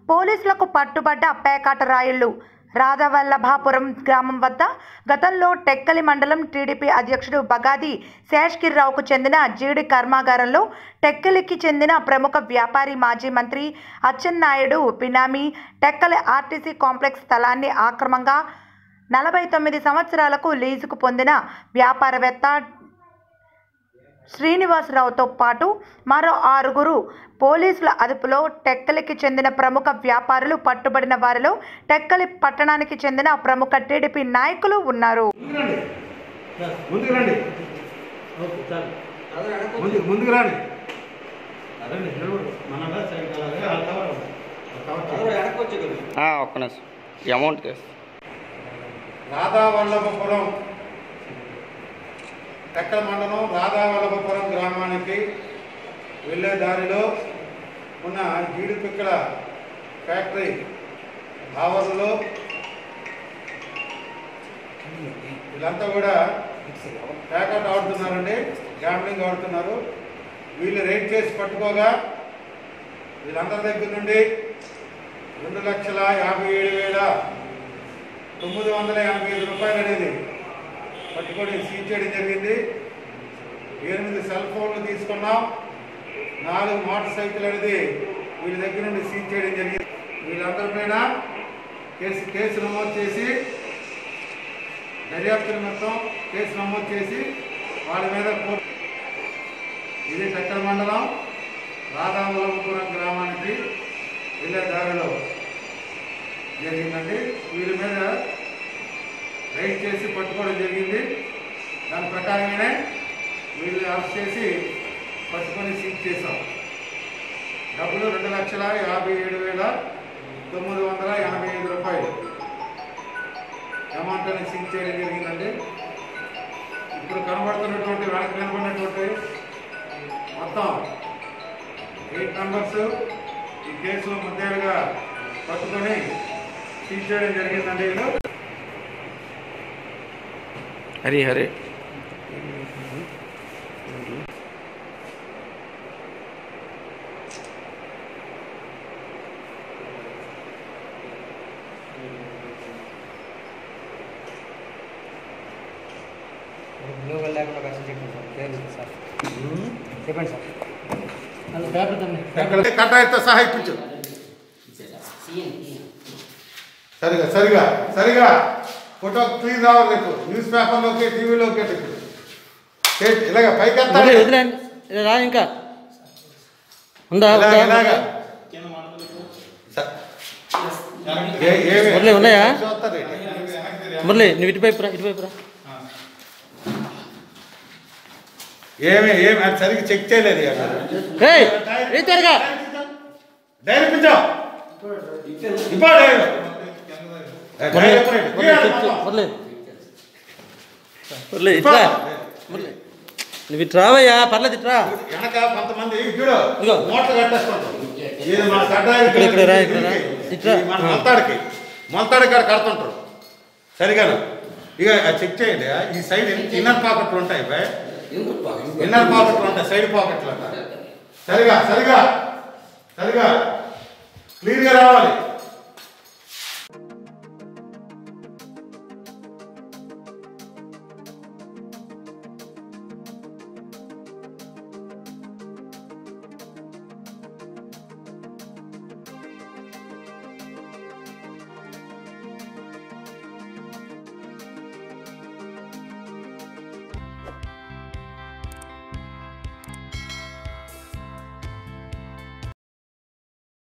పోలీసులకు పట్టుబడ్డ పేకాట రాయుళ్లు రాధవల్లభాపురం గ్రామం వద్ద గతంలో టెక్కలి మండలం టీడీపీ అధ్యక్షుడు బగాది శేష్గిరిరావుకు చెందిన జీడి కర్మాగారంలో టెక్కలికి చెందిన ప్రముఖ వ్యాపారి మాజీ మంత్రి అచ్చెన్నాయుడు బినామీ టెక్కలి ఆర్టీసీ కాంప్లెక్స్ స్థలాన్ని ఆక్రమంగా నలభై తొమ్మిది సంవత్సరాలకు లీజుకు పొందిన వ్యాపారవేత్త శ్రీనివాసరావుతో పాటు మరో ఆరుగురు పోలీసుల అదుపులో టెక్కలికి చెందిన ప్రముఖ వ్యాపారులు పట్టుబడిన వారిలో టెక్కలి పట్టణానికి చెందిన ప్రముఖ టీడీపీ నాయకులు ఉన్నారు ముందుకు రండి ఓకే చాలు ముందు ముందుకు రండి అదండి నిలబడు మన సైడ్ అలాగే ఆ కవర్ ఆ, ఒక్క నిమిషం ఈ అమౌంట్ తీస్తా రాధావల్లభపురం టెక్కల మండలం రాధావల్లభపురం గ్రామానికి వెళ్ళే దారిలో ఉన్న జీడిపిక్కల ఫ్యాక్టరీ ఆవరణలో వీళ్ళంతా కూడా ప్యాకెట్ ఆడుతున్నారండి గ్యాంబ్లింగ్ ఆడుతున్నారు వీళ్ళు రైడ్ చేసి పట్టుకోగా వీళ్ళందరి దగ్గర నుండి రెండు లక్షల యాభై ఏడు వేల తొమ్మిది వందల ఎనభై ఐదు రూపాయలు అనేది పట్టుకొని సీజ్ చేయడం జరిగింది ఎనిమిది సెల్ ఫోన్లు తీసుకున్నాం నాలుగు మోటార్ సైకిల్ అనేది వీళ్ళ దగ్గర నుండి సీజ్ చేయడం జరిగింది వీళ్ళందరి పైన కేసు కేసు నమోదు చేసి దర్యాప్తు నిమిత్తం కేసు నమోదు చేసి వాళ్ళ మీద కోర్టు ఇది టక్కల మండలం రాధామలపురం గ్రామానికి వెళ్ళే దారిలో జరిగిందండి వీళ్ళ మీద రైడ్ చేసి పట్టుకోవడం జరిగింది దాని ప్రకారంగానే వీళ్ళు అరెస్ట్ చేసి పట్టుకొని సీజ్ చేశాం డబ్బులు రెండు లక్షల యాభై ఏడు వేల తొమ్మిది వందల ఎనభై ఐదు రూపాయలు అమౌంట్ అని సీజ్ చేయడం జరిగిందండి ఇప్పుడు కనబడుతున్నటువంటి వెనక్కి కనబడినటువంటి మొత్తం ఎయిట్ మెంబర్స్ ఈ కేసులో ముద్దాలుగా పట్టుకొని సీజ్ చేయడం జరిగిందండి వీళ్ళు హరి హరి గ్లోబల్ లేకుండా కష్టం చెప్పండి సార్ పేరు సార్ చెప్పండి సార్ అలా పేపర్ తమ్మి కట్టాయితో సహా ఇప్పించు సరిగా సరిగా సరిగా ఫోటో క్లీన్ రావాలి రేపు న్యూస్ పేపర్లోకి టీవీలోకి పెట్టు చేతి ఇలాగ పైకి వదిలే ఎత్తాలి వదిలేండి ఇది రా ఇంకా ఉందా ఇలాగ ఉందా? ఇలాగ స- ఏ- ఏమి? మురళి, ఉన్నాయా? చూస్తారు ఏంటి? మురళి నువ్వు ఇటువైపు రా ఇటువైపు రా ఏమి ఏమి అది సరిగ్గా చెక్ చేయలేదు ఇక. ఏయ్ ఏ త్వరగా డైరీ పిచ్చో ఇప్పుడు డైరీ ఏ, మురళి డైరీ ఎప్పుడు? మురళి ఇయ్యాలి చెక్ మొత్తం. మురళి మురళి ఇప్పుడు. ఇట్లా మురళి నువ్వు ఇటు రావయ్యా పర్లేదు ఇట్రా వెనక కొంతమంది చూడు ఇదిగో. మూటలు కట్టేసుకుంటారు ఇది మన కడ్డాయి ఇక్కడ, ఇక్కడ రా, ఇక్కడ రా. ఇట్లా. మన మొలతాడికి మొలతాడి కాడ కడుతుంటారు సరిగాను ఇక అది చెక్ చేయండి ఈ సైడ్ ఇన్నర్ పాకెట్లు ఉంటాయి బాయ్ ఇన్నర్ పాకెట్లు ఉంటాయి సైడ్ పాకెట్లు అంట సరిగా సరిగా సరిగా క్లియర్గా రావాలి